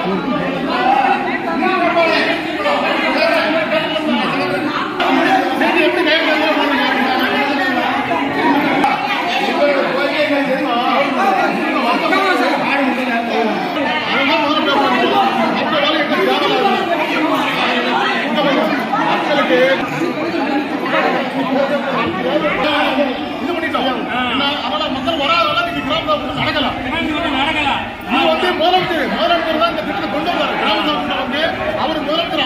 இது பண்ணிட்டோம் என்ன, அதனால மக்கள் வராதனால இன்னைக்கு கிராம நடக்கலாம் இது வந்து முதலமைச்சர் முதலமைச்சர் தான் இந்த திட்டத்தை கொண்டு வந்தார் கிராம சபை வந்து அவர் முதலமைச்சர்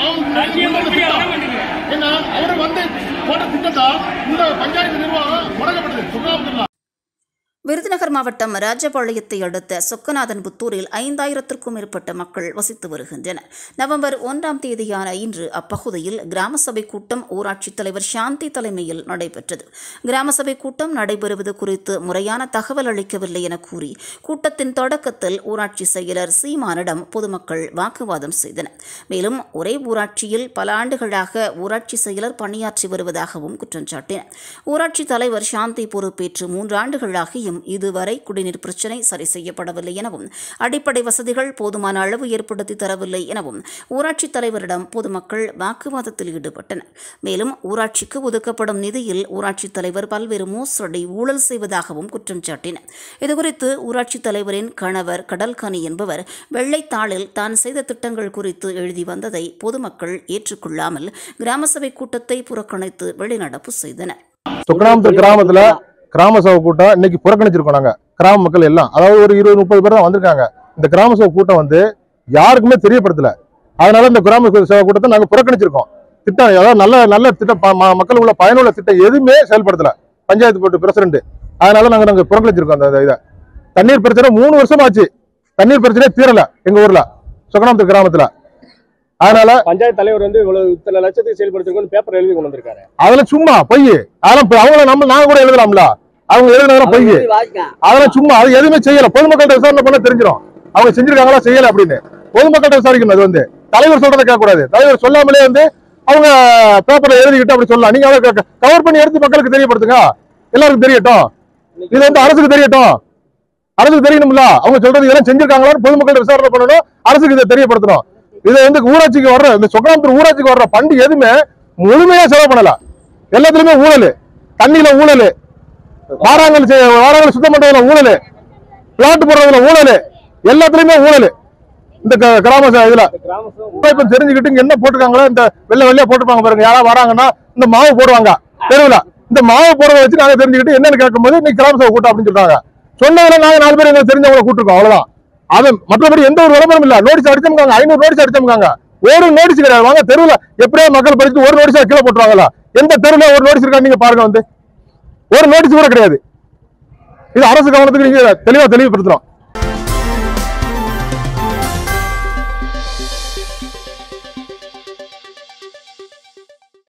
ஆகும் ஏன்னா அவர் வந்து போட்ட திட்டம் தான் இந்த பஞ்சாயத்து நிர்வாகம் முடக்கப்பட்டது சுகாதாரத்தில் விருதுநகர் மாவட்டம் ராஜபாளையத்தை அடுத்த சொக்கநாதன் புத்தூரில் ஐந்தாயிரத்திற்கும் மேற்பட்ட மக்கள் வசித்து வருகின்றனர் நவம்பர் ஒன்றாம் தேதியான இன்று அப்பகுதியில் கிராம சபை கூட்டம் ஊராட்சித் தலைவர் சாந்தி தலைமையில் நடைபெற்றது கிராம சபை கூட்டம் நடைபெறுவது குறித்து முறையான தகவல் அளிக்கவில்லை என கூறி கூட்டத்தின் தொடக்கத்தில் ஊராட்சி செயலர் சீமானிடம் பொதுமக்கள் வாக்குவாதம் செய்தனர் மேலும் ஒரே ஊராட்சியில் பல ஆண்டுகளாக ஊராட்சி செயலர் பணியாற்றி வருவதாகவும் குற்றம் சாட்டினர் ஊராட்சி தலைவர் சாந்தி பொறுப்பேற்று மூன்று ஆண்டுகளாகியும் இதுவரை குடிநீர் பிரச்சினை சரி செய்யப்படவில்லை எனவும் அடிப்படை வசதிகள் போதுமான அளவு ஏற்படுத்தி தரவில்லை எனவும் ஊராட்சித் தலைவரிடம் பொதுமக்கள் வாக்குவாதத்தில் ஈடுபட்டனர் மேலும் ஊராட்சிக்கு ஒதுக்கப்படும் நிதியில் ஊராட்சித் தலைவர் பல்வேறு மோசடி ஊழல் செய்வதாகவும் குற்றம் சாட்டினர் இதுகுறித்து ஊராட்சித் தலைவரின் கணவர் கடல்கனி என்பவர் வெள்ளைத்தாளில் தான் செய்த திட்டங்கள் குறித்து எழுதி வந்ததை பொதுமக்கள் ஏற்றுக்கொள்ளாமல் கிராம சபை கூட்டத்தை புறக்கணித்து வெளிநடப்பு செய்தனர் சுக்கராமத்தூர் கிராமத்துல கிராம சபை கூட்டம் இன்னைக்கு புறக்கணிச்சிருக்கோம் நாங்க கிராம மக்கள் எல்லாம் அதாவது ஒரு இருபது முப்பது பேர் தான் வந்திருக்காங்க இந்த கிராம சபை கூட்டம் வந்து யாருக்குமே தெரியப்படுத்தல அதனால இந்த கிராம சபை கூட்டத்தை நாங்க புறக்கணிச்சிருக்கோம் திட்டம் அதாவது நல்ல நல்ல திட்டம் ப- ம- மக்கள் உள்ள பயனுள்ள திட்டம் எதுவுமே செயல்படுத்தல பஞ்சாயத்து போட்டு பிரசிடண்ட் அதனால நாங்க நாங்க புறக்கணிச்சிருக்கோம் அந்த இதை தண்ணீர் பிரச்சனை மூணு வருஷம் ஆச்சு தண்ணீர் பிரச்சனையே தீரல எங்க ஊர்ல சுக்கராமத்தூர் கிராமத்துல அதனால பஞ்சாயத்து தலைவர் வந்து இவ்வளவு இத்தனை லட்சத்துக்கு செயல்படுத்திருக்கோம் பேப்பர் எழுதி கொண்டு வந்திருக்காரு அதெல்லாம் சும்மா பொய் அதெல்லாம் பொய். அவங்கள நம்ம நாங்க கூட எழுதலாம்ல அவங்க எழுதுனதெல்லாம் பொய் அதெல்லாம் சும்மா அது எதுவுமே செய்யல பொதுமக்கள்கிட்ட விசாரணை பண்ண தெரிஞ்சிடும் அவங்க செஞ்சிருக்காங்களா செய்யல அப்படின்னு பொதுமக்கள்கிட்ட விசாரிக்கணும் அது வந்து தலைவர் சொல்றதை கேட்க கூடாது தலைவர் சொல்லாமலே வந்து அவங்க பேப்பர்ல எழுதிக்கிட்டு அப்படி சொல்லலாம் நீங்க அதை கவர் பண்ணி எடுத்து மக்களுக்கு தெரியப்படுத்துங்க எல்லாருக்கும் தெரியட்டும் இது வந்து அரசுக்கு தெரியட்டும் அரசுக்கு தெரியணும்ல அவங்க சொல்றது இதெல்லாம் செஞ்சிருக்காங்களான்னு பொதுமக்கள் விசாரணை பண்ணணும் அரசுக்கு இதை தெரியப்படுத்தணும் இதை வந்து ஊராட்சிக்கு வர்ற இந்த சொக்கராமத்தூர் ஊராட்சிக்கு வர்ற பண்டு எதுவுமே முழுமையா செலவு பண்ணல எல்லாத்துலயுமே ஊழல் தண்ணியில ஊழல் வாராங்கல் செ- வாராங்கல் சுத்தம் பண்றதுல ஊழல் பிளாட் போடுறதுல ஊழல் எல்லாத்துலயுமே ஊழல் இந்த க- கிராம ச- இதுல கிராம சபை இப்ப இப்ப தெரிஞ்சுக்கிட்டு இங்க என்ன போட்டிருக்காங்களோ இந்த வெள்ளை வெள்ளையா போட்டுருப்பாங்க பாருங்க யாராவது வராங்கன்னா இந்த மாவு போடுவாங்க தெருவுல இந்த மாவு போடுறத வச்சு நாங்க தெரிஞ்சுக்கிட்டு என்னன்னு கேட்கும்போது இன்னைக்கு கிராம சபை கூட்டம் அப்படின்னு சொல்றாங்க சொன்னதுல நாங்க நாலு பேர் எங்களுக்கு தெரிஞ்சவங்களை கூட்டிருக்கோம் அவ்வளவுதான் அது மற்றபடி எந்த ஒரு விளம்பரம் இல்ல நோட்டீஸ் அடிச்சோம்காங்க ஐநூறு நோட்டீஸ் அடிச்சோம்காங்க ஒரு நோட்டீஸ் கிடையாது வாங்க தெருவுல எப்படியோ மக்கள் படிச்சு ஒரு நோட்டீஸ் கீழே போட்டுருவாங்களா எந்த தெருவுல ஒரு நோட்டீஸ் இருக்கா நீங்க பாருங்க வந்து ஒரு நோட்டீஸ் கூட கிடையாது இது அரசு கவனத்துக்கு நீங்க தெளிவா தெளிவுபடுத்தணும்